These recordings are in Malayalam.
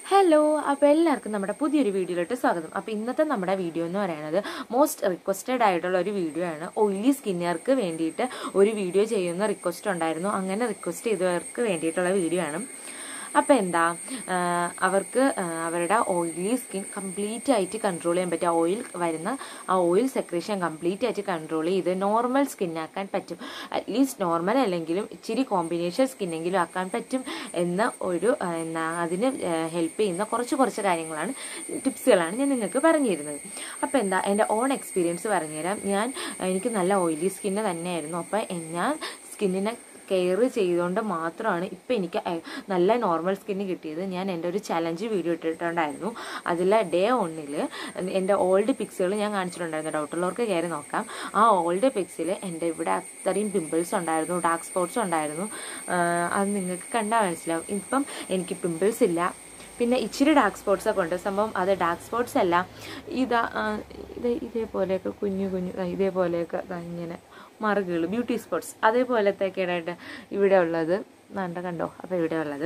ഹലോ അപ്പോൾ എല്ലാവർക്കും നമ്മുടെ പുതിയൊരു വീഡിയോയിലോട്ട് സ്വാഗതം അപ്പോൾ ഇന്നത്തെ നമ്മുടെ വീഡിയോ എന്ന് പറയുന്നത് മോസ്റ്റ് റിക്വസ്റ്റഡ് ആയിട്ടുള്ള ഒരു വീഡിയോ ആണ് ഓയിലി സ്കിന്നുകാർക്ക് വേണ്ടിയിട്ട് ഒരു വീഡിയോ ചെയ്യുന്ന റിക്വസ്റ്റ് ഉണ്ടായിരുന്നു അങ്ങനെ റിക്വസ്റ്റ് ചെയ്തവർക്ക് വേണ്ടിയിട്ടുള്ള വീഡിയോ ആണ് അപ്പോൾ എന്താ ആ, അവർക്ക് ആ, അവരുടെ ഓയിലി സ്കിൻ കംപ്ലീറ്റ് ആയിട്ട് കൺട്രോൾ ചെയ്യാൻ പറ്റും ഓയിൽ വരുന്ന ആ ഓയിൽ സെക്രേഷൻ കംപ്ലീറ്റ് ആയിട്ട് കൺട്രോൾ ചെയ്ത് നോർമൽ സ്കിന്നാക്കാൻ പറ്റും അറ്റ്ലീസ്റ്റ് നോർമൽ അല്ലെങ്കിലും ഇച്ചിരി കോമ്പിനേഷൻ സ്കിന്നെങ്കിലും ആക്കാൻ പറ്റും എന്ന ഒരു ആ, എന്നാ അതിന് ഹെൽപ്പ് ചെയ്യുന്ന കുറച്ച് കുറച്ച് കാര്യങ്ങളാണ് ടിപ്സുകളാണ് ഞാൻ നിങ്ങൾക്ക് പറഞ്ഞു തരുന്നത് അപ്പോൾ എന്താ എൻ്റെ ഓൺ എക്സ്പീരിയൻസ് പറഞ്ഞുതരാം ഞാൻ എനിക്ക് നല്ല ഓയിലി സ്കിന്ന് തന്നെയായിരുന്നു അപ്പോൾ ഞാൻ സ്കിന്നിനെ കെയർ ചെയ്തുകൊണ്ട് മാത്രമാണ് ഇപ്പം എനിക്ക് അ- നല്ല നോർമൽ സ്കിന്ന് കിട്ടിയത് ഞാൻ എൻ്റെ ഒരു ചലഞ്ച് വീഡിയോ ഇട്ടിട്ടുണ്ടായിരുന്നു അതിൽ ഡേ ഒന്നിൽ എൻ്റെ ഓൾഡ് പിക്സുകൾ ഞാൻ കാണിച്ചിട്ടുണ്ടായിരുന്നു ഡൗട്ടുള്ളവർക്ക് കയറി നോക്കാം ആ ഓൾഡ് പിക്സിൽ എൻ്റെ ഇവിടെ അത്രയും പിമ്പിൾസ് ഉണ്ടായിരുന്നു ഡാർക്ക് സ്പോട്ട്സ് ഉണ്ടായിരുന്നു ആ, അത് നിങ്ങൾക്ക് കണ്ടാൽ മനസ്സിലാവും ഇപ്പം എനിക്ക് പിമ്പിൾസ് ഇല്ല പിന്നെ ഇച്ചിരി ഡാർക്ക് സ്പോട്ട്സ് ഒക്കെ ഉണ്ട് സംഭവം അത് ഡാർക്ക് സ്പോട്ട്സ് അല്ല ഇതാ ആ, ഇത് ഇതേപോലെയൊക്കെ കുഞ്ഞു കുഞ്ഞു ആ, ഇതേപോലെയൊക്കെ ദാ ഇങ്ങനെ മറുകുകൾ ബ്യൂട്ടി സ്പോട്ട്സ് അതേപോലത്തെയൊക്കെയായിട്ട് ഇവിടെ ഉള്ളത് വേണ്ട കണ്ടോ അപ്പോൾ ഇവിടെ ഉള്ളത്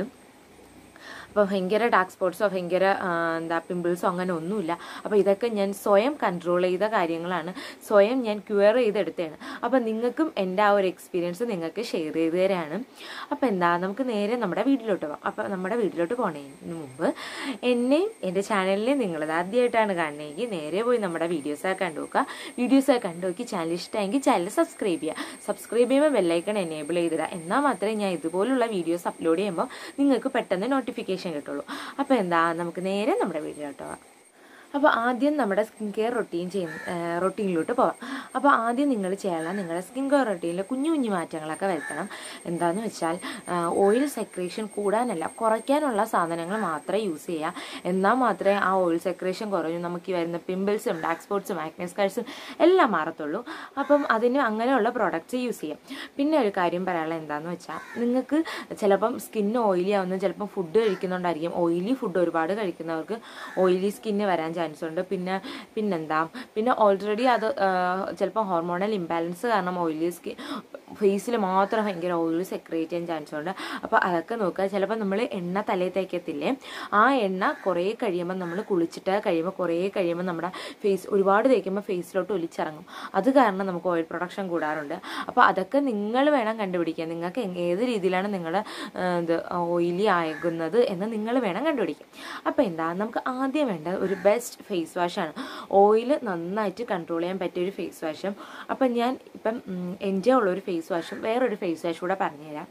അപ്പോൾ ഭയങ്കര ഡാർക്ക് സ്പോട്ട്സോ ഭയങ്കര ആ, എന്താ പിമ്പിൾസോ അങ്ങനെ ഒന്നുമില്ല അപ്പോൾ ഇതൊക്കെ ഞാൻ സ്വയം കൺട്രോൾ ചെയ്ത കാര്യങ്ങളാണ് സ്വയം ഞാൻ ക്യൂർ ചെയ്തെടുത്തതാണ് അപ്പോൾ നിങ്ങൾക്കും എൻ്റെ ആ ഒരു എക്സ്പീരിയൻസ് നിങ്ങൾക്ക് ഷെയർ ചെയ്ത് തരാണ് അപ്പോൾ എന്താ നമുക്ക് നേരെ നമ്മുടെ വീട്ടിലോട്ട് പോകാം അപ്പോൾ നമ്മുടെ വീട്ടിലോട്ട് പോണതിന് മുമ്പ് എന്നെയും എൻ്റെ ചാനലിനെയും നിങ്ങളത് ആദ്യമായിട്ടാണ് കാണണമെങ്കിൽ നേരെ പോയി നമ്മുടെ വീഡിയോസൊക്കെ കണ്ടു നോക്കുക വീഡിയോസൊക്കെ കണ്ടു നോക്കി ചാനൽ ഇഷ്ടമെങ്കിൽ ചാനൽ സബ്സ്ക്രൈബ് ചെയ്യുക സബ്സ്ക്രൈബ് ചെയ്യുമ്പോൾ ബെല്ലൈക്കൺ എനേബിൾ ചെയ്തിടുക എന്നാൽ മാത്രമേ ഞാൻ ഇതുപോലുള്ള വീഡിയോസ് അപ്ലോഡ് ചെയ്യുമ്പോൾ നിങ്ങൾക്ക് പെട്ടെന്ന് നോട്ടിഫിക്കേഷൻ കിട്ടുള്ളൂ അപ്പോൾ എന്താ നമുക്ക് നേരെ നമ്മുടെ വീഡിയോട്ട് പോകാം അപ്പോൾ ആദ്യം നമ്മുടെ സ്കിൻ കെയർ റൊട്ടീൻ ചെയ്യുന്ന റൊട്ടീനിലോട്ട് പോവാം അപ്പോൾ ആദ്യം നിങ്ങൾ ചെയ്യണം നിങ്ങളുടെ സ്കിൻ കെയർ റൊട്ടീനിൽ കുഞ്ഞു കുഞ്ഞു മാറ്റങ്ങളൊക്കെ വരുത്തണം എന്താണെന്ന് വെച്ചാൽ ഓയിൽ സെക്രേഷൻ കൂടാനല്ല കുറയ്ക്കാനുള്ള സാധനങ്ങൾ മാത്രമേ യൂസ് ചെയ്യുക എന്നാൽ മാത്രമേ ആ ഓയിൽ സെക്രേഷൻ കുറഞ്ഞു നമുക്ക് ഈ വരുന്ന പിമ്പിൾസും ഡാർക്ക് സ്പോട്ട്സും ആക്നെ സ്കാർസും എല്ലാം മാറത്തുള്ളൂ അപ്പം അതിന് അങ്ങനെയുള്ള പ്രോഡക്റ്റ്സ് യൂസ് ചെയ്യാം പിന്നെ ഒരു കാര്യം പറയാനുള്ളത് എന്താണെന്ന് വെച്ചാൽ നിങ്ങൾക്ക് ചിലപ്പം സ്കിന്ന് ഓയിലി ആവുന്ന ചിലപ്പം ഫുഡ് കഴിക്കുന്നുണ്ടായിരിക്കും ഓയിലി ഫുഡ് ഒരുപാട് കഴിക്കുന്നവർക്ക് ഓയിലി സ്കിന്ന് വരാൻ ചാൻസ് ഉണ്ട് പിന്നെ പിന്നെന്താ പിന്നെ ഓൾറെഡി അത് ചിലപ്പോൾ ഹോർമോണൽ ഇംബാലൻസ് കാരണം ഓയിലി സ്കിൻ ഫേസിൽ മാത്രം ഭയങ്കര ഓയിൽ സെക്രേറ്റ് ചെയ്യാൻ ചാൻസ് ഉണ്ട് അപ്പോൾ അതൊക്കെ നോക്കുക ചിലപ്പോൾ നമ്മൾ എണ്ണ തലയിൽ തേക്കത്തില്ലേ ആ എണ്ണ കുറേ കഴിയുമ്പോൾ നമ്മൾ കുളിച്ചിട്ട് കഴിയുമ്പോൾ കുറേ കഴിയുമ്പോൾ നമ്മുടെ ഫേസ് ഒരുപാട് തേക്കുമ്പോൾ ഫേസിലോട്ട് ഒലിച്ചിറങ്ങും അത് കാരണം നമുക്ക് ഓയിൽ പ്രൊഡക്ഷൻ കൂടാറുണ്ട് അപ്പോൾ അതൊക്കെ നിങ്ങൾ വേണം കണ്ടുപിടിക്കാൻ നിങ്ങൾക്ക് എങ് ഏത് രീതിയിലാണ് നിങ്ങളുടെ ഇത് ഓയിലി ആകുന്നത് എന്ന് നിങ്ങൾ വേണം കണ്ടുപിടിക്കാൻ അപ്പോൾ എന്താ നമുക്ക് ആദ്യം വേണ്ട ഒരു ബെസ്റ്റ് ഫേസ് വാഷാണ് ഓയിൽ നന്നായിട്ട് കൺട്രോൾ ചെയ്യാൻ പറ്റിയ ഒരു ഫേസ് വാഷും അപ്പം ഞാൻ ഇപ്പം ഉം, എൻ്റെ ഉള്ളൊരു ഫേസ് വാഷും വേറൊരു ഫേസ് വാഷ് കൂടെ പറഞ്ഞുതരാം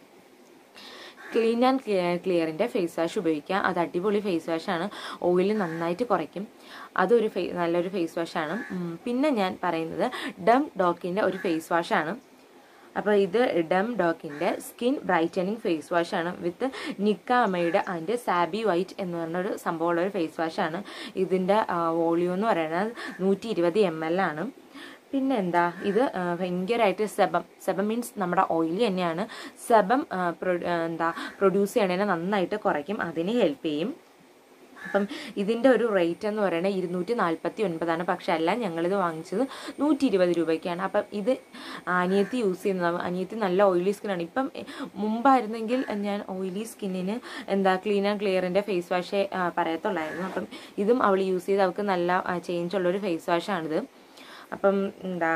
ക്ലീൻ ആൻഡ് ക്ലിയറിൻ്റെ ഫേസ് വാഷ് ഉപയോഗിക്കുക അത് അടിപൊളി ഫേസ് വാഷാണ് ഓയിൽ നന്നായിട്ട് കുറയ്ക്കും അതൊരു ഫേ നല്ലൊരു ഫേസ് വാഷാണ് ഉം, പിന്നെ ഞാൻ പറയുന്നത് ഡം ഡോക്കിൻ്റെ ഒരു ഫേസ് വാഷാണ് അപ്പോൾ ഇത് ഡം ഡോക്കിൻ്റെ സ്കിൻ ബ്രൈറ്റനിങ് ഫേസ് വാഷാണ് വിത്ത് നിക്കാമയുടെ ആൻഡ് സാബി വൈറ്റ് എന്ന് പറഞ്ഞൊരു സംഭവമുള്ള ഒരു ഫേസ് വാഷാണ് ഇതിൻ്റെ വോളിയം എന്ന് പറയുന്നത് നൂറ്റി ഇരുപത് എം എൽ ആണ് പിന്നെ എന്താ ഇത് ആ, ഭയങ്കരമായിട്ട് സെബം സെബം മീൻസ് നമ്മുടെ ഓയിൽ തന്നെയാണ് സെബം ആ, പ്രൊ- ആ, എന്താ പ്രൊഡ്യൂസ് ചെയ്യണതിനെ നന്നായിട്ട് കുറയ്ക്കും അതിന് ഹെൽപ്പ് ചെയ്യും അപ്പം ഇതിൻ്റെ ഒരു റേറ്റ് എന്ന് പറയുന്നത് ഇരുന്നൂറ്റി നാൽപ്പത്തി ഒൻപതാണ് പക്ഷെ അല്ല ഞങ്ങളിത് വാങ്ങിച്ചത് നൂറ്റി ഇരുപത് രൂപയ്ക്കാണ് അപ്പം ഇത് അനിയത്തി യൂസ് ചെയ്യുന്നത് അനിയത്തി നല്ല ഓയിലി സ്കിന്നാണ് ഇപ്പം എ, മുമ്പായിരുന്നെങ്കിൽ ഞാൻ ഓയിലി സ്കിന്നിന് എന്താ ക്ലീൻ ആൻഡ് ക്ലിയറിൻ്റെ ഫേസ് വാഷേ പറയത്തുള്ളായിരുന്നു അപ്പം ഇതും അവൾ യൂസ് ചെയ്ത് അവൾക്ക് നല്ല ചേഞ്ച് ഉള്ളൊരു ഫേസ് വാഷാണിത് അപ്പം എന്താ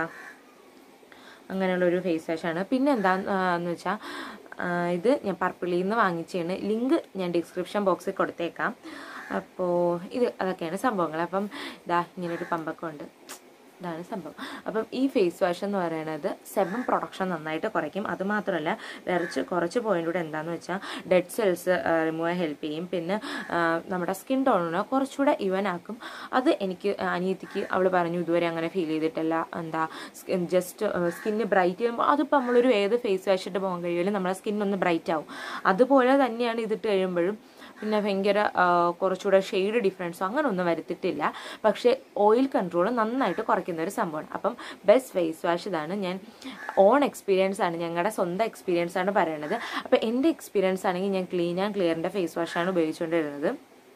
അങ്ങനെയുള്ളൊരു ഫേസ് വാഷാണ് പിന്നെ എന്താ എന്ന് വെച്ചാൽ ഇത് ഞാൻ പർപ്പിളിൽ നിന്ന് വാങ്ങിച്ചതാണ് ലിങ്ക് ഞാൻ ഡിസ്ക്രിപ്ഷൻ ബോക്സിൽ കൊടുത്തേക്കാം അപ്പോൾ ഇത് അതൊക്കെയാണ് സംഭവങ്ങൾ അപ്പം ഇതാ ഇങ്ങനൊരു പമ്പൊക്കെ ഉണ്ട് ഇതാണ് സംഭവം അപ്പം ഈ ഫേസ് വാഷ് എന്ന് പറയുന്നത് സെബം പ്രൊഡക്ഷൻ നന്നായിട്ട് കുറയ്ക്കും അത് മാത്രമല്ല കുറച്ച് കുറച്ച് പോയിന്റ് കൂടെ എന്താണെന്ന് വെച്ചാൽ ഡെഡ് സെൽസ് റിമൂവ് ഹെൽപ്പ് ചെയ്യും പിന്നെ ആ, നമ്മുടെ സ്കിൻ ടോണിനെ കുറച്ചുകൂടെ ഇവൻ ആക്കും അത് എനിക്ക് അനിയത്തിക്ക് അവൾ പറഞ്ഞു ഇതുവരെ അങ്ങനെ ഫീൽ ചെയ്തിട്ടില്ല എന്താ ജസ്റ്റ് സ്കിന്ന് ബ്രൈറ്റ് ചെയ്യുമ്പോൾ അതിപ്പോൾ നമ്മളൊരു ഏത് ഫേസ് വാഷ് ഇട്ട് പോകാൻ കഴിയുമല്ലോ നമ്മുടെ സ്കിൻ ഒന്ന് ബ്രൈറ്റ് ആവും അതുപോലെ തന്നെയാണ് ഇതിട്ട് കഴിയുമ്പോഴും പിന്നെ ഭയങ്കര ആ, കുറച്ചുകൂടെ ഷെയ്ഡ് ഡിഫറൻസോ അങ്ങനെ ഒന്നും വരുത്തിയിട്ടില്ല പക്ഷേ ഓയിൽ കൺട്രോൾ നന്നായിട്ട് കുറയ്ക്കുന്ന ഒരു സംഭവമാണ് അപ്പം ബെസ്റ്റ് ഫേസ് വാഷ് ഇതാണ് ഞാൻ ഓൺ എക്സ്പീരിയൻസ് ആണ് ഞങ്ങളുടെ സ്വന്തം എക്സ്പീരിയൻസ് ആണ് പറയണത് അപ്പോൾ എൻ്റെ എക്സ്പീരിയൻസ് ആണെങ്കിൽ ഞാൻ ക്ലീൻ ആൻഡ് ക്ലിയറിൻ്റെ ഫേസ് വാഷാണ് ഉപയോഗിച്ചുകൊണ്ടിരുന്നത്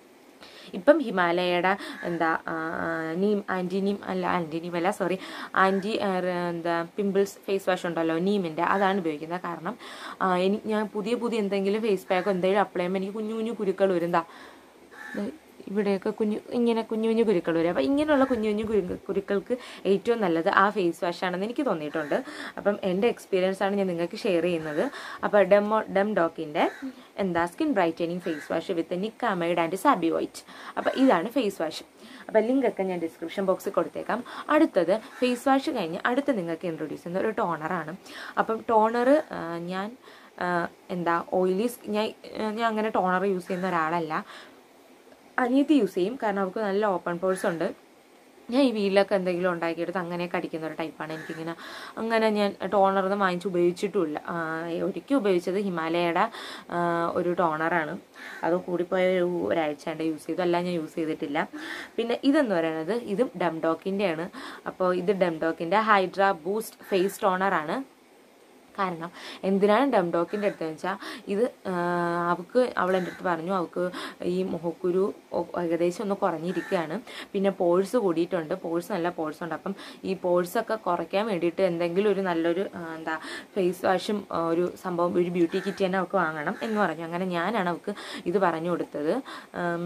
ഇപ്പം ഹിമാലയയുടെ എന്താ ആ, നീം ആൻറ്റി നീം അല്ല ആൻറ്റി നീം അല്ല സോറി ആൻറ്റി എന്താ പിമ്പിൾസ് ഫേസ് വാഷ് ഉണ്ടല്ലോ നീമിൻ്റെ അതാണ് ഉപയോഗിക്കുന്നത് കാരണം ആ, എനിക്ക് ഞാൻ പുതിയ പുതിയ എന്തെങ്കിലും ഫേസ് പാക്കോ എന്തെങ്കിലും അപ്ലൈ ചെയ്യുമ്പോൾ എനിക്ക് കുഞ്ഞു കുഞ്ഞു കുരുക്കൾ വരും ദാ ദേ ഇവിടെയൊക്കെ കുഞ്ഞു ഇങ്ങനെ കുഞ്ഞു കുഞ്ഞു കുരുക്കൾ വരും അപ്പം ഇങ്ങനെയുള്ള കുഞ്ഞു കുഞ്ഞു കുരു കുരുക്കൾക്ക് ഏറ്റവും നല്ലത് ആ ഫേസ് വാഷ് ആണെന്ന് എനിക്ക് തോന്നിയിട്ടുണ്ട് അപ്പം എൻ്റെ എക്സ്പീരിയൻസ് ആണ് ഞാൻ നിങ്ങൾക്ക് ഷെയർ ചെയ്യുന്നത് അപ്പോൾ ഡെമോ ഡെം ഡോക്കിൻ്റെ എന്താ skin brightening face wash with niacinamide and SabiWhite അപ്പോൾ ഇതാണ് ഫേസ് വാഷ് അപ്പോൾ ലിങ്ക് ഒക്കെ ഞാൻ ഡിസ്ക്രിപ്ഷൻ ബോക്സിൽ കൊടുത്തേക്കാം അടുത്തത് ഫേസ് വാഷ് കഴിഞ്ഞ് അടുത്ത് നിങ്ങൾക്ക് ഇൻട്രൊഡ്യൂസ് ചെയ്യുന്ന ഒരു ടോണറാണ് അപ്പം ടോണർ ഞാൻ ആ, എന്താ ഓയിലി ഞാൻ ഞാൻ അങ്ങനെ ടോണർ യൂസ് ചെയ്യുന്ന ഒരാളല്ല അനിയത്തി യൂസ് ചെയ്യും കാരണം അവൾക്ക് നല്ല ഓപ്പൺ പോഴ്സ് ഉണ്ട് ഞാൻ ഈ വീട്ടിലൊക്കെ എന്തെങ്കിലും ഉണ്ടാക്കിയെടുത്ത് അങ്ങനെ കടിക്കുന്ന ഒരു ടൈപ്പാണ് എനിക്കിങ്ങനെ അങ്ങനെ ഞാൻ ടോണറൊന്നും വാങ്ങിച്ച് ഉപയോഗിച്ചിട്ടുമില്ല ആ, ഒരിക്കൽ ഉപയോഗിച്ചത് ഹിമാലയയുടെ ആ, ഒരു ടോണറാണ് അത് കൂടിപ്പോയ ഒരു ഒരാഴ്ച കൊണ്ട് യൂസ് ചെയ്തു അല്ല ഞാൻ യൂസ് ചെയ്തിട്ടില്ല പിന്നെ ഇതെന്ന് പറയുന്നത് ഇതും ഡംഡോക്കിൻ്റെയാണ് അപ്പോൾ ഇത് ഡംഡോക്കിൻ്റെ ഹൈഡ്ര ബൂസ്റ്റ് ഫേസ് ടോണറാണ് കാരണം എന്തിനാണ് ഡംഡോക്കിൻ്റെ അടുത്ത് വെച്ചാൽ ഇത് ആ, അവൾക്ക് അവൾ എൻ്റെ അടുത്ത് പറഞ്ഞു അവൾക്ക് ഈ മുഖക്കുരു ഒ- ഏകദേശം ഒന്ന് കുറഞ്ഞിരിക്കുകയാണ് പിന്നെ പോഴ്സ് കൂടിയിട്ടുണ്ട് പോഴ്സ് നല്ല പോഴ്സ് ഉണ്ട് അപ്പം ഈ പോഴ്സൊക്കെ കുറയ്ക്കാൻ വേണ്ടിയിട്ട് എന്തെങ്കിലും ഒരു നല്ലൊരു ആ, എന്താ ഫേസ് വാഷും ആ, ഒരു സംഭവം ഒരു ബ്യൂട്ടി കിറ്റ് തന്നെ അവൾക്ക് വാങ്ങണം എന്ന് പറഞ്ഞു അങ്ങനെ ഞാനാണ് അവൾക്ക് ഇത് പറഞ്ഞു കൊടുത്തത് ഉം,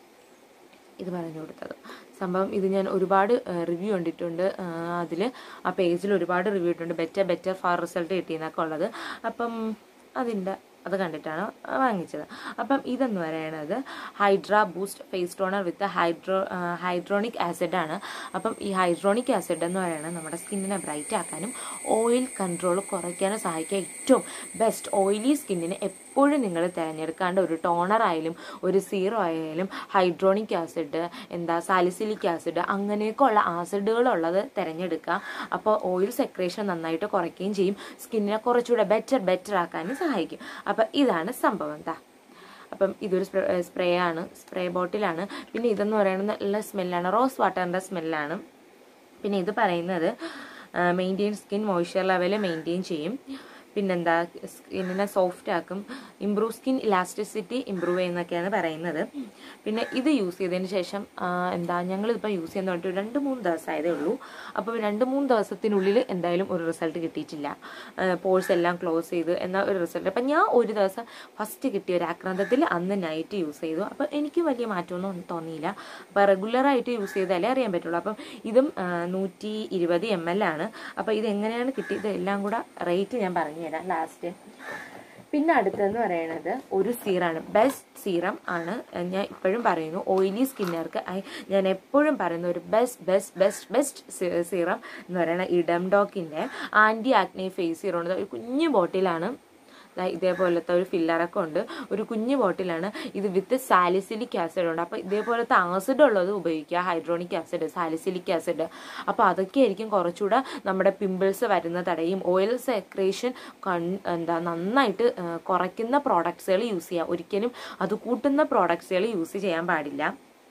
ഇത് പറഞ്ഞു കൊടുത്തത് സംഭവം ഇത് ഞാൻ ഒരുപാട് റിവ്യൂ കണ്ടിട്ടുണ്ട് അതിൽ ആ പേജിൽ ഒരുപാട് റിവ്യൂ ഇട്ടുണ്ട് ബെറ്റർ ബെറ്റർ ഫാർ റിസൾട്ട് കിട്ടിയെന്നൊക്കെ ഉള്ളത് അപ്പം അതിൻ്റെ അത് കണ്ടിട്ടാണ് വാങ്ങിച്ചത് അപ്പം ഇതെന്ന് പറയുന്നത് hydra boost face toner with hydro hyaluronic acid ആണ് അപ്പം ഈ ഹൈഡ്രോണിക് ആസിഡ് എന്ന് പറയുന്നത് നമ്മുടെ സ്കിന്നിനെ ബ്രൈറ്റ് ആക്കാനും ഓയിൽ കൺട്രോൾ കുറയ്ക്കാനും സഹായിക്കുക ഏറ്റവും ബെസ്റ്റ് ഓയിലി സ്കിന്നിന് എപ്പോഴും നിങ്ങൾ തിരഞ്ഞെടുക്കാണ്ട് ഒരു ടോണർ ആയാലും ഒരു സീറോ ആയാലും ഹൈഡ്രോണിക് ആസിഡ് എന്താ സാലിസിലിക് ആസിഡ് അങ്ങനെയൊക്കെ ഉള്ള ആസിഡുകളുള്ളത് തിരഞ്ഞെടുക്കുക അപ്പോൾ ഓയിൽ സെക്രേഷൻ നന്നായിട്ട് കുറയ്ക്കുകയും ചെയ്യും സ്കിന്നിനെ കുറച്ചുകൂടെ ബെറ്റർ ബെറ്റർ ആക്കാനും സഹായിക്കും അപ്പം ഇതാണ് സംഭവം എന്താ അപ്പം ഇതൊരു സ്പ്രേ സ്പ്രേ ആണ് സ്പ്രേ ബോട്ടിലാണ് പിന്നെ ഇതെന്ന് പറയുന്നത് നല്ല സ്മെല്ലാണ് റോസ് വാട്ടറിൻ്റെ സ്മെല്ലാണ് പിന്നെ ഇത് പറയുന്നത് maintain skin moisture level maintain ചെയ്യും പിന്നെന്താ സ്കിന്നിനെ സോഫ്റ്റ് ആക്കും ഇമ്പ്രൂവ് സ്കിൻ ഇലാസ്റ്റിസിറ്റി ഇമ്പ്രൂവ് ചെയ്യുന്നൊക്കെയാണ് പറയുന്നത് പിന്നെ ഇത് യൂസ് ചെയ്തതിന് ശേഷം ആ, എന്താ ഞങ്ങളിപ്പോൾ യൂസ് ചെയ്യുന്ന പറഞ്ഞിട്ട് ഒരു രണ്ട് മൂന്ന് ദിവസമായതേ ഉള്ളൂ അപ്പോൾ രണ്ട് മൂന്ന് ദിവസത്തിനുള്ളിൽ എന്തായാലും ഒരു റിസൾട്ട് കിട്ടിയിട്ടില്ല പോഴ്സ് എല്ലാം ക്ലോസ് ചെയ്ത് എന്ന ഒരു റിസൾട്ട് അപ്പം ഞാൻ ഒരു ദിവസം ഫസ്റ്റ് കിട്ടിയ ഒരു ആക്രാന്തത്തിൽ അന്ന് നൈറ്റ് യൂസ് ചെയ്തു അപ്പോൾ എനിക്ക് വലിയ മാറ്റമൊന്നും തോന്നിയില്ല അപ്പോൾ റെഗുലറായിട്ട് യൂസ് ചെയ്താലേ അറിയാൻ പറ്റുള്ളൂ അപ്പം ഇതും നൂറ്റി ഇരുപത് എം എൽ ആണ് അപ്പോൾ ഇത് എങ്ങനെയാണ് കിട്ടിയത് എല്ലാം കൂടെ റേറ്റ് ഞാൻ പറഞ്ഞുതരാം ലാസ്റ്റ് പിന്നെ അടുത്തെന്ന് പറയുന്നത് ഒരു സീറാണ് ബെസ്റ്റ് സീറം ആണ് ഞാൻ ഇപ്പോഴും പറയുന്നു ഓയിലി സ്കിന്നർക്ക് ഞാൻ എപ്പോഴും പറയുന്ന ഒരു best best best best serum എന്ന് പറയുന്നത് ഈ ഡംഡോക്കിൻ്റെ ആൻറ്റി ആക്നെ ഫേസ് സീറം ഉണ്ട് ഒരു കുഞ്ഞു ബോട്ടിലാണ് ദാ ഇതേപോലത്തെ ഒരു ഫില്ലറൊക്കെ ഉണ്ട് ഒരു കുഞ്ഞു ബോട്ടിലാണ് ഇത് വിത്ത് സാലിസിലിക് ആസിഡ് ഉണ്ട് അപ്പോൾ ഇതേപോലത്തെ ആസിഡ് ഉള്ളത് ഉപയോഗിക്കുക ഹൈഡ്രോണിക് ആസിഡ് സാലിസിലിക് ആസിഡ് അപ്പോൾ അതൊക്കെ ആയിരിക്കും കുറച്ചുകൂടെ നമ്മുടെ പിമ്പിൾസ് വരുന്ന തടയും ഓയിൽ സെക്രേഷൻ കൺ എന്താ നന്നായിട്ട് ആ, കുറയ്ക്കുന്ന പ്രോഡക്ട്സുകൾ യൂസ് ചെയ്യുക ഒരിക്കലും അത് കൂട്ടുന്ന പ്രോഡക്ട്സുകൾ യൂസ് ചെയ്യാൻ പാടില്ല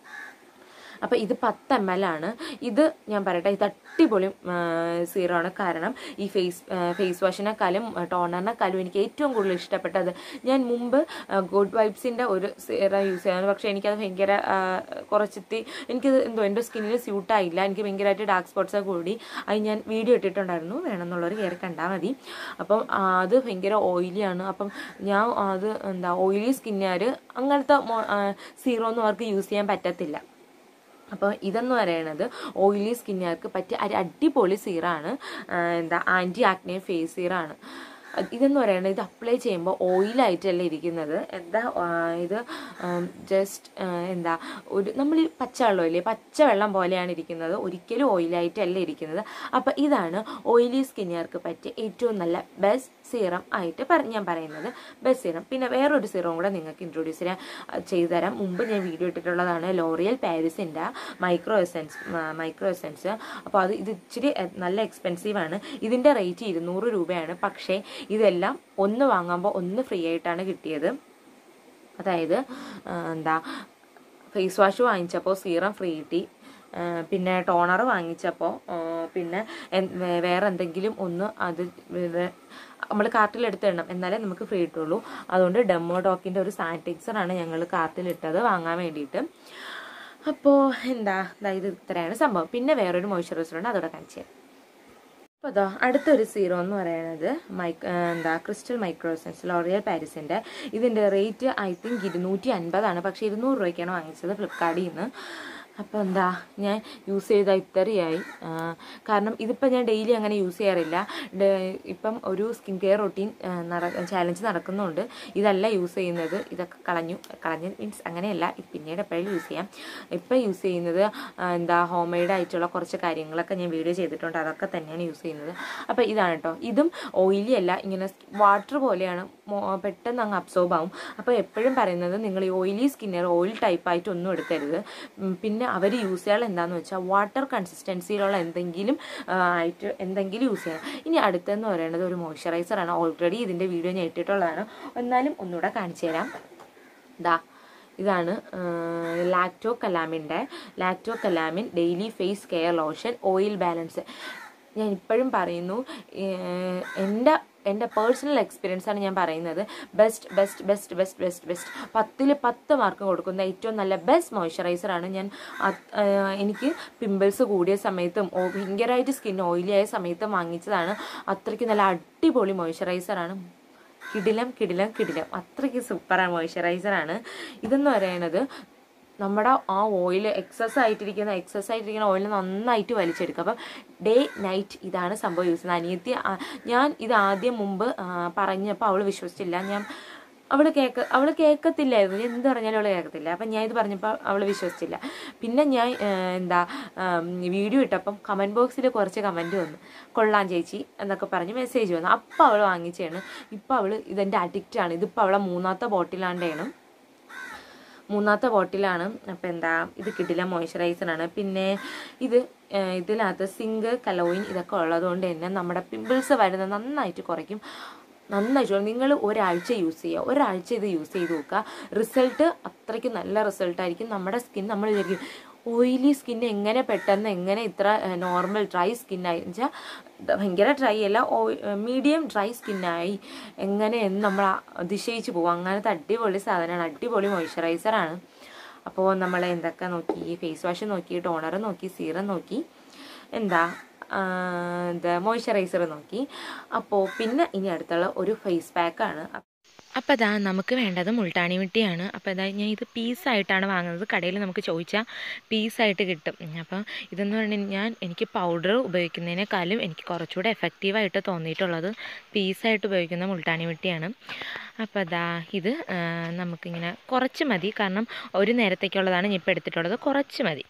അപ്പോൾ ഇത് പത്ത് എം എൽ ആണ് ഇത് ഞാൻ പറയട്ടെ ഇത് അടിപൊളി സീറോ ആണ് കാരണം ഈ ഫേസ് ഫേസ് വാഷിനെക്കാളും ടോണറിനെക്കാളും എനിക്ക് ഏറ്റവും കൂടുതൽ ഇഷ്ടപ്പെട്ടത് ഞാൻ മുമ്പ് ഗുഡ് വൈബ്സിൻ്റെ ഒരു സീറം യൂസ് ചെയ്യാറ് പക്ഷേ എനിക്കത് ഭയങ്കര ആ, കുറച്ചിത്തി എനിക്കത് എന്തോ എൻ്റെ സ്കിന്നിൽ സ്യൂട്ടായില്ല എനിക്ക് ഭയങ്കരമായിട്ട് ഡാർക്ക് സ്പോട്ട്സ് ഒക്കെ കൂടി അത് ഞാൻ വീഡിയോ ഇട്ടിട്ടുണ്ടായിരുന്നു വേണമെന്നുള്ളവർ കയറി കണ്ടാൽ മതി അപ്പം ആ, അത് ഭയങ്കര ഓയിലിയാണ് അപ്പം ഞാൻ അത് എന്താ ഓയിലി സ്കിന്നുകാർ അങ്ങനത്തെ സീറോ ഒന്നും അവർക്ക് യൂസ് ചെയ്യാൻ പറ്റത്തില്ല അപ്പോൾ ഇതെന്ന് പറയുന്നത് ഓയിലി സ്കിന്നുകാർക്ക് പറ്റിയ ഒരു അടിപൊളി സീറാണ് എന്താ ആൻറ്റി ആക്നെ ഫേസ് സീറാണ് അത് ഇതെന്ന് പറയുന്നത് ഇത് അപ്ലൈ ചെയ്യുമ്പോൾ ഓയിലായിട്ടല്ല ഇരിക്കുന്നത് എന്താ ആ, ഇത് ജസ്റ്റ് എന്താ ഒരു നമ്മൾ ഈ പച്ചവെള്ളമില്ലേ പച്ചവെള്ളം പോലെയാണ് ഇരിക്കുന്നത് ഒരിക്കലും ഓയിലായിട്ടല്ല ഇരിക്കുന്നത് അപ്പോൾ ഇതാണ് ഓയിലി സ്കിന്നുകാർക്ക് പറ്റിയ ഏറ്റവും നല്ല ബെസ്റ്റ് സീറം ആയിട്ട് പറ- ഞാൻ പറയുന്നത് ബെസ്റ്റ് സീറം പിന്നെ വേറൊരു സീറം കൂടെ നിങ്ങൾക്ക് ഇൻട്രൊഡ്യൂസ് ചെയ്യാൻ ചെയ്തു തരാം മുമ്പ് ഞാൻ വീഡിയോ ഇട്ടിട്ടുള്ളതാണ് ലോറിയൽ പാരീസിൻ്റെ മൈക്രോ എസെൻസ് മൈക്രോ എസെൻസ് അപ്പോൾ അത് ഇത് ഇച്ചിരി എ- നല്ല എക്സ്പെൻസീവ് ആണ് ഇതിൻ്റെ റേറ്റ് ഇരുന്നൂറ് രൂപയാണ് പക്ഷേ ഇതെല്ലാം ഒന്ന് വാങ്ങുമ്പോൾ ഒന്ന് ഫ്രീ ആയിട്ടാണ് കിട്ടിയത് അതായത് ആ, എന്താ ഫേസ് വാഷ് വാങ്ങിച്ചപ്പോൾ സീറം ഫ്രീ കിട്ടി ആ, പിന്നെ ടോണർ വാങ്ങിച്ചപ്പോൾ ആ, പിന്നെ എൻ- വേ- വേറെ എന്തെങ്കിലും ഒന്ന് അത് നമ്മൾ കാർട്ടിലെടുത്ത് ഇടണം എന്നാലേ നമുക്ക് ഫ്രീ കിട്ടുള്ളൂ അതുകൊണ്ട് ഡെമോഡോക്കിൻ്റെ ഒരു സാനിറ്റൈസർ ആണ് ഞങ്ങൾ കാർട്ടിലിട്ടത് വാങ്ങാൻ വേണ്ടിയിട്ട് അപ്പോൾ എന്താ ദാ ഇത് ഇത്രയാണ് സംഭവം പിന്നെ വേറൊരു മോയ്സ്ചറൈസർ ഉണ്ട് അതോടെ കാണിച്ചു തരാം അപ്പോൾ അതാ അടുത്തൊരു സീറോ എന്ന് പറയുന്നത് മൈക്ക് എന്താ ക്രിസ്റ്റൽ മൈക്രോസെൻസ് ലോറിയൽ പാരീസിൻ്റെ ഇതിൻ്റെ റേറ്റ് ഐ തിങ്ക് ഇരുന്നൂറ്റി അൻപതാണ് പക്ഷേ ഇരുന്നൂറ് രൂപയ്ക്കാണ് വാങ്ങിച്ചത് ഫ്ലിപ്കാർട്ടിൽ നിന്ന് അപ്പോൾ എന്താ ഞാൻ യൂസ് ചെയ്ത ഇത്രയായി ആ, കാരണം ഇതിപ്പോൾ ഞാൻ ഡെയിലി അങ്ങനെ യൂസ് ചെയ്യാറില്ല ഡെ- ഇപ്പം ഒരു സ്കിൻ കെയർ റൊട്ടീൻ നട ചാലഞ്ച് നടക്കുന്നുണ്ട് ഇതല്ല യൂസ് ചെയ്യുന്നത് ഇതൊക്കെ കളഞ്ഞു കളഞ്ഞു മീൻസ് അങ്ങനെയല്ല ഇത് പിന്നീട് എപ്പോഴും യൂസ് ചെയ്യാം ഇപ്പം യൂസ് ചെയ്യുന്നത് ആ, എന്താ ഹോം മെയ്ഡ് ആയിട്ടുള്ള കുറച്ച് കാര്യങ്ങളൊക്കെ ഞാൻ വീഡിയോ ചെയ്തിട്ടുണ്ട് അതൊക്കെ തന്നെയാണ് യൂസ് ചെയ്യുന്നത് അപ്പോൾ ഇതാണ് കേട്ടോ ഇതും ഓയിലി അല്ല ഇങ്ങനെ വാട്ടർ പോലെയാണ് മോ- പെട്ടെന്ന് അങ്ങ് അബ്സോർബ് ആവും അപ്പോൾ എപ്പോഴും പറയുന്നത് നിങ്ങൾ ഈ ഓയിലി സ്കിന്നർ ഓയിൽ ടൈപ്പായിട്ട് ഒന്നും എടുക്കരുത് ഉം, പിന്നെ അവർ യൂസ് ചെയ്യാൻ എന്താണെന്ന് വെച്ചാൽ വാട്ടർ കൺസിസ്റ്റൻസിയിലുള്ള എന്തെങ്കിലും ആ, ആയിട്ട് എന്തെങ്കിലും യൂസ് ചെയ്യണം ഇനി അടുത്തെന്ന് പറയുന്നത് ഒരു മോയ്സ്ചറൈസറാണ് ഓൾറെഡി ഇതിൻ്റെ വീഡിയോ ഞാൻ ഇട്ടിട്ടുള്ളതാണ് എന്നാലും ഒന്നുകൂടെ കാണിച്ചു തരാം ദാ ഇതാണ് ലാക്ടോ കലാമിൻ്റെ Lacto Calamine daily face care lotion oil balance ഞാൻ ഇപ്പോഴും പറയുന്നു ഏഹ്, എൻ്റെ എൻ്റെ പേഴ്സണൽ എക്സ്പീരിയൻസ് ആണ് ഞാൻ പറയുന്നത് best best best best best best പത്തിൽ പത്ത് മാർക്ക് കൊടുക്കുന്ന ഏറ്റവും നല്ല ബെസ്റ്റ് മോയ്സ്ചറൈസറാണ് ഞാൻ അത്- ഏഹ്, എനിക്ക് പിമ്പിൾസ് കൂടിയ സമയത്തും ഓ ഭയങ്കരമായിട്ട് സ്കിൻ ഓയിലി ആയ സമയത്തും വാങ്ങിച്ചതാണ് അത്രയ്ക്ക് നല്ല അടിപൊളി മോയ്സ്ചറൈസറാണ് കിടിലം കിടിലം കിടിലം അത്രയ്ക്ക് സൂപ്പറാണ് മോയ്സ്ചറൈസറാണ് ഇതെന്ന് പറയുന്നത് നമ്മുടെ ആ ഓയിൽ എക്സസ് ആയിട്ടിരിക്കുന്ന എക്സസ് ആയിട്ടിരിക്കുന്ന ഓയിൽ നന്നായിട്ട് വലിച്ചെടുക്കുക അപ്പം ഡേ നൈറ്റ് ഇതാണ് സംഭവം യൂസ് ചെയ്യുന്നത് അനിയത്തി ആ, ഞാൻ ഇത് ആദ്യം മുമ്പ് ആ, പറഞ്ഞപ്പോൾ അവൾ വിശ്വസിച്ചില്ല ഞാൻ അവൾ കേൾക്ക അവൾ കേൾക്കത്തില്ലായിരുന്നു ഞാൻ എന്ത് പറഞ്ഞാലും അവൾ കേൾക്കത്തില്ല അപ്പം ഞാൻ ഇത് പറഞ്ഞപ്പോൾ അവൾ വിശ്വസിച്ചില്ല പിന്നെ ഞാൻ ആ, എന്താ വീഡിയോ ഇട്ടപ്പം കമൻറ്റ് ബോക്സിൽ കുറച്ച് കമൻറ്റ് വന്നു കൊള്ളാം ചേച്ചി എന്നൊക്കെ പറഞ്ഞ് മെസ്സേജ് വന്നു അപ്പോൾ അവൾ വാങ്ങിച്ചാണ് ഇപ്പോൾ അവൾ ഇതെൻ്റെ അഡിക്റ്റാണ് ഇതിപ്പോൾ അവളെ മൂന്നാമത്തെ ബോട്ടിലാണ്ടേണ് മൂന്നാമത്തെ ബോട്ടിലാണ് അപ്പോൾ എന്താ ഇത് കിട്ടില്ല മോയ്സ്ചറൈസറാണ് പിന്നെ ഇത് ഏഹ്, ഇതിനകത്ത് സിങ്ക് കലോയിൻ ഇതൊക്കെ ഉള്ളതുകൊണ്ട് തന്നെ നമ്മുടെ പിമ്പിൾസ് വരുന്നത് നന്നായിട്ട് കുറയ്ക്കും നന്നായിട്ട് നിങ്ങൾ ഒരാഴ്ച യൂസ് ചെയ്യുക ഒരാഴ്ച ഇത് യൂസ് ചെയ്ത് നോക്കുക റിസൾട്ട് അത്രയ്ക്ക് നല്ല റിസൾട്ടായിരിക്കും നമ്മുടെ സ്കിൻ നമ്മൾ വിചാരിക്കും ഓയിലി സ്കിൻ എങ്ങനെ പെട്ടെന്ന് എങ്ങനെ ഇത്ര നോർമൽ ഡ്രൈ സ്കിന്നായി വെച്ചാൽ ഭയങ്കര ഡ്രൈ അല്ല മീഡിയം ഡ്രൈ സ്കിന്നായി എങ്ങനെ എന്ന് നമ്മൾ അതിശയിച്ച് പോകും അങ്ങനത്തെ അടിപൊളി സാധനമാണ് അടിപൊളി മോയ്സ്ചറൈസറാണ് അപ്പോൾ നമ്മൾ എന്തൊക്കെ നോക്കി ഫേസ് വാഷ് നോക്കി ടോണർ നോക്കി സീറം നോക്കി എന്താ ആ, എന്താ മോയ്സ്ചറൈസർ നോക്കി അപ്പോൾ പിന്നെ ഇനി അടുത്തുള്ള ഒരു ഫേസ് പാക്കാണ് അപ്പോൾ അതാ നമുക്ക് വേണ്ടത് മുൾട്ടാണി മിട്ടിയാണ് അപ്പോൾ അതാ ഞാൻ ഇത് പീസായിട്ടാണ് വാങ്ങുന്നത് കടയിൽ നമുക്ക് ചോദിച്ചാൽ പീസായിട്ട് കിട്ടും അപ്പോൾ ഇതെന്ന് പറഞ്ഞു ഞാൻ എനിക്ക് പൗഡർ ഉപയോഗിക്കുന്നതിനേക്കാളും എനിക്ക് കുറച്ചുകൂടെ എഫക്റ്റീവായിട്ട് തോന്നിയിട്ടുള്ളത് പീസായിട്ട് ഉപയോഗിക്കുന്ന മുൾട്ടാണി മിട്ടിയാണ് അപ്പോൾ അതാ ഇത് ആ, നമുക്കിങ്ങനെ കുറച്ച് മതി കാരണം ഒരു നേരത്തേക്കുള്ളതാണ് ഞാൻ ഇപ്പോൾ എടുത്തിട്ടുള്ളത് കുറച്ച് മതി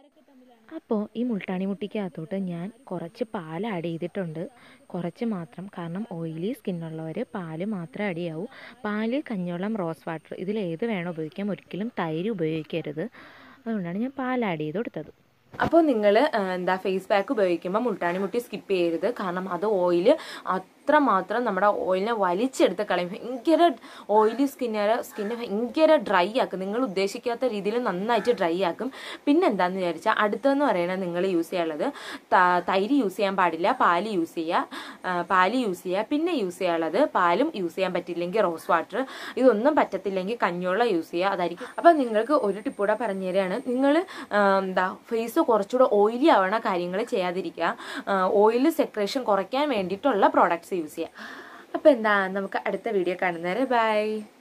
അപ്പോൾ ഈ മുൾട്ടാണി മുട്ടിക്കകത്തോട്ട് ഞാൻ കുറച്ച് പാൽ ആഡ് ചെയ്തിട്ടുണ്ട് കുറച്ച് മാത്രം കാരണം ഓയിലി സ്കിന്നുള്ളവർ പാല് മാത്രമേ ആഡ് ചെയ്യാവൂ പാല് കഞ്ഞോളം റോസ് വാട്ടർ ഇതിൽ ഏത് വേണം ഉപയോഗിക്കാം ഒരിക്കലും തൈര് ഉപയോഗിക്കരുത് അതുകൊണ്ടാണ് ഞാൻ പാൽ ആഡ് ചെയ്ത് കൊടുത്തത് അപ്പോൾ നിങ്ങൾ എന്താ ഫേസ് പാക്ക് ഉപയോഗിക്കുമ്പോൾ മുൾട്ടാണി മുട്ടി സ്കിപ്പ് ചെയ്യരുത് കാരണം അത് ഓയിൽ അത്രമാത്രം നമ്മുടെ ഓയിലിനെ വലിച്ചെടുത്ത് കളയും ഭയങ്കര ഓയിലി സ്കിന്നർ സ്കിന്ന് ഭയങ്കര ഡ്രൈ ആക്കും നിങ്ങൾ ഉദ്ദേശിക്കാത്ത രീതിയിൽ നന്നായിട്ട് ഡ്രൈ ആക്കും പിന്നെ എന്താണെന്ന് വിചാരിച്ചാൽ അടുത്തതെന്ന് പറയുന്നത് നിങ്ങൾ യൂസ് ചെയ്യാനുള്ളത് ത- തൈര് യൂസ് ചെയ്യാൻ പാടില്ല പാല് യൂസ് ചെയ്യുക ആ, പാല് യൂസ് ചെയ്യുക പിന്നെ യൂസ് ചെയ്യാനുള്ളത് പാലും യൂസ് ചെയ്യാൻ പറ്റില്ലെങ്കിൽ റോസ് വാട്ടർ ഇതൊന്നും പറ്റത്തില്ലെങ്കിൽ കഞ്ഞോളം യൂസ് ചെയ്യുക അതായിരിക്കും അപ്പം നിങ്ങൾക്ക് ഒരു ടിപ്പൂടെ പറഞ്ഞു തരികയാണ് നിങ്ങൾ എന്താ ഫേസ് കുറച്ചുകൂടെ ഓയിലി ആവണ കാര്യങ്ങൾ ചെയ്യാതിരിക്കുക ഓയിൽ സെക്രേഷൻ കുറയ്ക്കാൻ വേണ്ടിയിട്ടുള്ള പ്രോഡക്ട്സ് യൂസ് ചെയ്യുക അപ്പോൾ എന്താ നമുക്ക് അടുത്ത വീഡിയോ കാണുന്നവരെ ബൈ